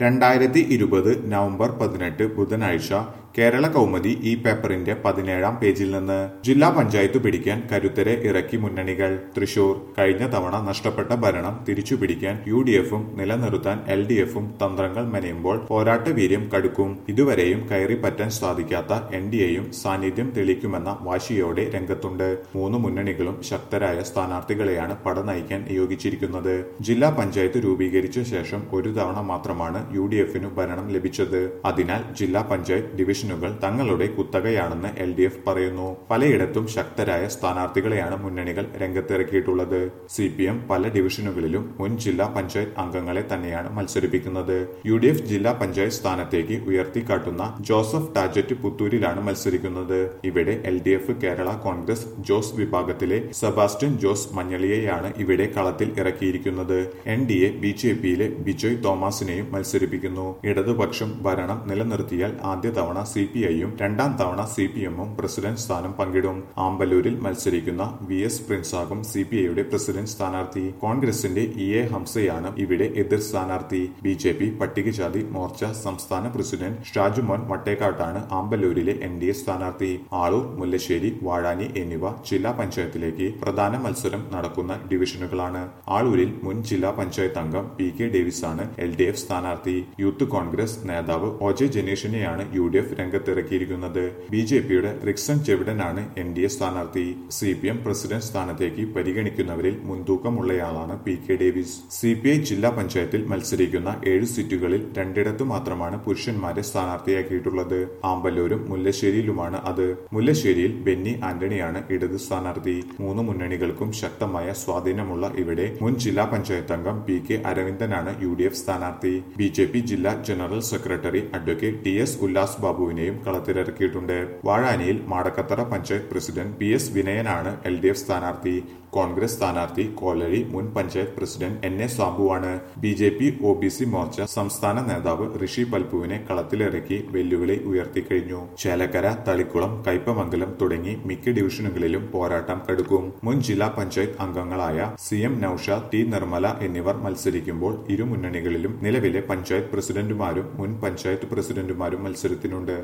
രണ്ടായിരത്തി ഇരുപത് നവംബർ പതിനെട്ട് ബുധനാഴ്ച കേരള കൗമുദി ഈ പേപ്പറിന്റെ പതിനേഴാം പേജിൽ നിന്ന് ജില്ലാ പഞ്ചായത്ത് പിടിക്കാൻ കരുത്തരെ ഇറക്കി മുന്നണികൾ തൃശൂർ കഴിഞ്ഞ തവണ നഷ്ടപ്പെട്ട ഭരണം തിരിച്ചുപിടിക്കാൻ യു ഡി എഫും നിലനിർത്താൻ എൽ ഡി എഫും തന്ത്രങ്ങൾ മെനയുമ്പോൾ പോരാട്ട വീര്യം കടുക്കും ഇതുവരെയും കയറി പറ്റാൻ സാധിക്കാത്ത എൻ ഡി എയും സാന്നിധ്യം തെളിയിക്കുമെന്ന വാശിയോടെ രംഗത്തുണ്ട് മൂന്ന് മുന്നണികളും ശക്തരായ സ്ഥാനാർത്ഥികളെയാണ് പട നയിക്കാൻ നിയോഗിച്ചിരിക്കുന്നത് ജില്ലാ പഞ്ചായത്ത് രൂപീകരിച്ച ശേഷം ഒരു തവണ മാത്രമാണ് യു ഡി എഫിനു ഭരണം ലഭിച്ചത് അതിനാൽ ജില്ലാ പഞ്ചായത്ത് ഡിവിഷനുകൾ തങ്ങളുടെ കുത്തകയാണെന്ന് എൽ ഡി എഫ് പറയുന്നു പലയിടത്തും ശക്തരായ സ്ഥാനാർത്ഥികളെയാണ് മുന്നണികൾ രംഗത്തിറക്കിയിട്ടുള്ളത് സി പി എം പല ഡിവിഷനുകളിലും മുൻ ജില്ലാ പഞ്ചായത്ത് അംഗങ്ങളെ തന്നെയാണ് മത്സരിപ്പിക്കുന്നത് യു ഡി എഫ് ജില്ലാ പഞ്ചായത്ത് സ്ഥാനത്തേക്ക് ഉയർത്തിക്കാട്ടുന്ന ജോസഫ് ടാജറ്റ് പുത്തൂരിലാണ് മത്സരിക്കുന്നത് ഇവിടെ L D F Kerala congress Jose വിഭാഗത്തിലെ സെബാസ്റ്റ്യൻ ജോസ് മഞ്ഞളിയെയാണ് ഇവിടെ കളത്തിൽ ഇറക്കിയിരിക്കുന്നത് N D A B J പിയിലെ ബിജോയ് തോമസിനെയും മത്സരിപ്പിക്കുന്നു ഇടതുപക്ഷം ഭരണം നിലനിർത്തിയാൽ ആദ്യ തവണ സി പി ഐയും രണ്ടാം തവണ സി പി എമ്മും പ്രസിഡന്റ് സ്ഥാനം പങ്കിടും ആമ്പല്ലൂരിൽ മത്സരിക്കുന്ന വി എസ് പ്രിൻസാകും സി പി ഐയുടെ പ്രസിഡന്റ് സ്ഥാനാർത്ഥി കോൺഗ്രസിന്റെ ഇ എ ഹംസയാണ് ഇവിടെ എതിർ സ്ഥാനാർത്ഥി ബി ജെ പി പട്ടികജാതി മോർച്ച സംസ്ഥാന പ്രസിഡന്റ് ഷാജുമോൻ വട്ടേക്കാട്ടാണ് ആമ്പല്ലൂരിലെ എൻ ഡി എ സ്ഥാനാർത്ഥി ആളൂർ മുല്ലശ്ശേരി വാഴാനി എന്നിവ ജില്ലാ പഞ്ചായത്തിലേക്ക് പ്രധാന മത്സരം നടക്കുന്ന ഡിവിഷനുകളാണ് ആളൂരിൽ മുൻ ജില്ലാ പഞ്ചായത്ത് അംഗം പി കെ ഡേവിസാണ് എൽ ഡി എഫ് സ്ഥാനാർത്ഥി യൂത്ത് കോൺഗ്രസ് നേതാവ് ഒ ജെ ജനീഷിനെയാണ് യു ഡി എഫ് രംഗത്തിറക്കിയിരിക്കുന്നത് ബി ജെ പിയുടെ റിക്സൺ ചെവിടനാണ് എൻ ഡി എ സ്ഥാനാർത്ഥി സി പി എം പ്രസിഡന്റ് സ്ഥാനത്തേക്ക് പരിഗണിക്കുന്നവരിൽ മുൻതൂക്കമുള്ളയാളാണ് P K Davis C P I ജില്ലാ പഞ്ചായത്തിൽ മത്സരിക്കുന്ന ഏഴ് സീറ്റുകളിൽ രണ്ടിടത്തു മാത്രമാണ് പുരുഷന്മാരെ സ്ഥാനാർത്ഥിയാക്കിയിട്ടുള്ളത് ആമ്പല്ലൂരും മുല്ലശ്ശേരിയിലുമാണ് അത് മുല്ലശ്ശേരിയിൽ ബെന്നി ആന്റണിയാണ് ഇടത് സ്ഥാനാർത്ഥി മൂന്ന് മുന്നണികൾക്കും ശക്തമായ സ്വാധീനമുള്ള ഇവിടെ മുൻ ജില്ലാ പഞ്ചായത്ത് അംഗം പി കെ അരവിന്ദനാണ് യു ഡി എഫ് സ്ഥാനാർത്ഥി ബി ജെ പി ജില്ലാ general secretary advocate T S Ullas ബാബുവിനെയും കളത്തിലിറക്കിയിട്ടുണ്ട് വാഴാനിയിൽ Madakkathara panchayat president P S വിനയനാണ് എൽ ഡി എഫ് സ്ഥാനാർത്ഥി കോൺഗ്രസ് സ്ഥാനാർത്ഥി കോലഴി മുൻ പഞ്ചായത്ത് പ്രസിഡന്റ് എൻ എ സാബുവാണ് B J P O B C Morcha സംസ്ഥാന നേതാവ് ഋഷി പൽപുവിനെ കളത്തിലിറക്കി വെല്ലുവിളി ഉയർത്തിക്കഴിഞ്ഞു ചേലക്കര തളിക്കുളം കയ്പമംഗലം തുടങ്ങി മിക്ക ഡിവിഷനുകളിലും പോരാട്ടം കടുക്കും മുൻ ജില്ലാ പഞ്ചായത്ത് അംഗങ്ങളായ C M Noushad T Nirmala എന്നിവർ മത്സരിക്കുമ്പോൾ ഇരു മുന്നണികളിലും നിലവിലെ പഞ്ചായത്ത് പ്രസിഡന്റുമാരും മുൻ പഞ്ചായത്ത് പ്രസിഡന്റുമാരും മത്സരത്തിനുണ്ട്